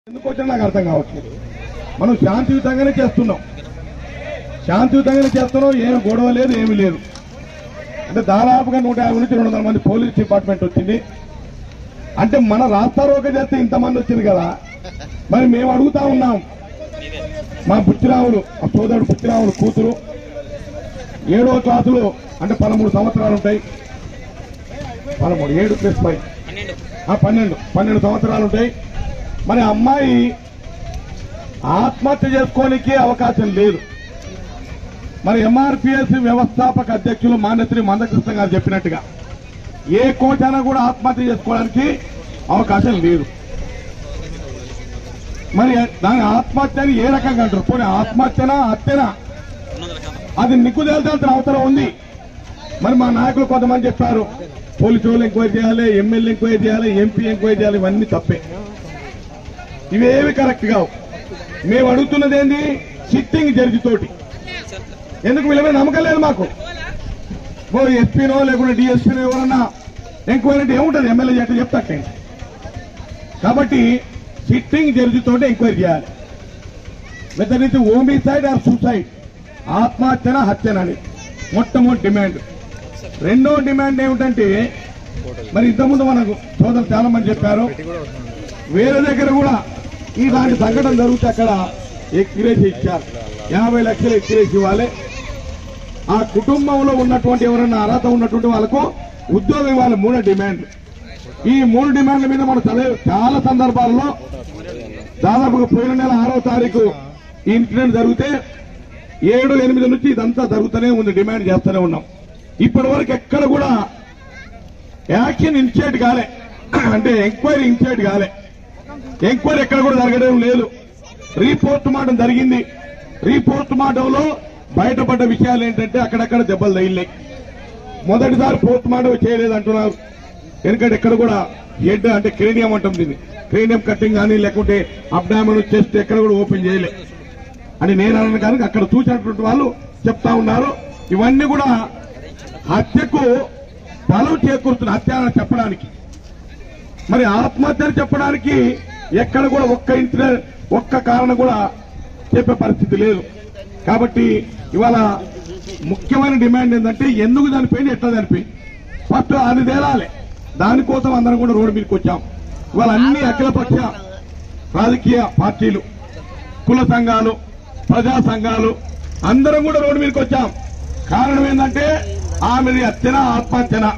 ఎందుకు వచ్చినా నాకు అర్థం కావట్లేదు మనం శాంతియుతంగానే చేస్తున్నాం శాంతియుతంగానే చేస్తున్నాం ఏమి గొడవ లేదు ఏమీ లేదు అంటే దాదాపుగా నూట యాభై నుంచి రెండు వందల మంది పోలీస్ డిపార్ట్మెంట్ వచ్చింది అంటే మన రాస్తారోక చేస్తే ఇంతమంది వచ్చింది కదా మరి మేము అడుగుతా ఉన్నాం మా బుచ్చిరాములు మా సోదరుడు బుచ్చిరాములు కూతురు ఏడవ క్లాసులో అంటే పదమూడు సంవత్సరాలు ఉంటాయి పదమూడు ఏడు ప్లస్ ఫైవ్ ఆ, పన్నెండు పన్నెండు సంవత్సరాలు ఉంటాయి మరి అమ్మాయి ఆత్మహత్య చేసుకోనికి అవకాశం లేదు మరి ఎంఆర్పిఎస్ వ్యవస్థాపక అధ్యక్షులు మాన్యశ్రీ మందకృష్ణ గారు చెప్పినట్టుగా ఏ కోచైనా కూడా ఆత్మహత్య చేసుకోవడానికి అవకాశం లేదు మరి దాని ఆత్మహత్యని ఏ రకంగా అంటారు పోనీ ఆత్మహత్యనా హత్యనా అది నిక్కు తేల్చాల్సిన అవసరం ఉంది మరి మా నాయకులు కొంతమంది చెప్పారు పోలీసు వాళ్ళు ఎంక్వైరీ చేయాలి ఎమ్మెల్యే ఎంక్వైరీ చేయాలి ఎంపీ ఎంక్వైరీ చేయాలి ఇవన్నీ తప్పే ఇవేవి కరెక్ట్ కావు మేము అడుగుతున్నది ఏంది సిట్టింగ్ జడ్జి తోటి ఎందుకు వీళ్ళ మీద నమ్మకం లేదు మాకు ఓ ఎస్పీనో లేకుంటే డిఎస్పీనో ఎవరన్నా ఎంక్వైరీ అంటే ఏముంటుంది ఎమ్మెల్యే చేస్తే చెప్తాకండి కాబట్టి సిట్టింగ్ జడ్జి తోటి ఎంక్వైరీ చేయాలి వెదర్ ఇది ఓమిసైడ్ ఆర్ సూసైడ్ ఆత్మహత్యన హత్యనని మొట్టమొదటి డిమాండ్ రెండో డిమాండ్ ఏమిటంటే మరి ఇంతకుముందు మనకు సోదరు చాలా మంది చెప్పారు వేరే దగ్గర కూడా ఇలాంటి సంఘటన జరిగితే అక్కడ ఎక్కిరేసి ఇచ్చారు యాభై లక్షలు ఎక్కిరేసి ఇవ్వాలి ఆ కుటుంబంలో ఉన్నటువంటి ఎవరైనా అర్హత ఉన్నటువంటి వాళ్ళకు ఉద్యోగం ఇవ్వాలి మూడో డిమాండ్ ఈ మూడు డిమాండ్ల మీద మనం చదివే చాలా సందర్భాల్లో దాదాపుగా పోయిన నెల ఆరో తారీఖు ఈ ఇన్సిడెంట్ జరిగితే ఏడు ఎనిమిది నుంచి ఇదంతా జరుగుతూనే ఉంది డిమాండ్ చేస్తూనే ఉన్నాం ఇప్పటి వరకు ఎక్కడ కూడా యాక్షన్ ఇనిషియేట్ కాలే అంటే ఎంక్వైరీ ఇనిషియేట్ కాలే ఎంక్వైరీ ఎక్కడ కూడా జరగడం లేదు రీపోస్ట్ మార్టం జరిగింది రీపోస్ట్ మార్టంలో బయటపడ్డ విషయాలు ఏంటంటే అక్కడక్కడ దెబ్బలు తగిలినాయి మొదటిసారి పోస్ట్ మార్టం చేయలేదు అంటున్నారు ఎందుకంటే ఎక్కడ కూడా హెడ్ అంటే క్రేనియం అంటాం దీన్ని క్రేనియం కట్టింగ్ కానీ లేకుంటే అబ్డామన్ చెస్ట్ ఎక్కడ కూడా ఓపెన్ చేయలే అని నేను అన్నాను కానీ అక్కడ చూసినటువంటి వాళ్ళు చెప్తా ఉన్నారు ఇవన్నీ కూడా హత్యకు బలం చేకూరుతున్న హత్య అని చెప్పడానికి మరి ఆత్మహత్యని చెప్పడానికి ఎక్కడ కూడా ఒక్క ఇన్సిడెంట్ ఒక్క కారణం కూడా చెప్పే పరిస్థితి లేదు కాబట్టి ఇవాళ ముఖ్యమైన డిమాండ్ ఏంటంటే ఎందుకు చనిపోయింది ఎట్లా చనిపోయింది ఫస్ట్ అది తేలాలి దానికోసం అందరం కూడా రోడ్డు మీదకి వచ్చాం ఇవాళ అన్ని అఖిలపక్ష రాజకీయ పార్టీలు కుల సంఘాలు ప్రజా సంఘాలు అందరం కూడా రోడ్డు మీదకి వచ్చాం కారణం ఏంటంటే ఆమెది హత్యన ఆత్మహత్యన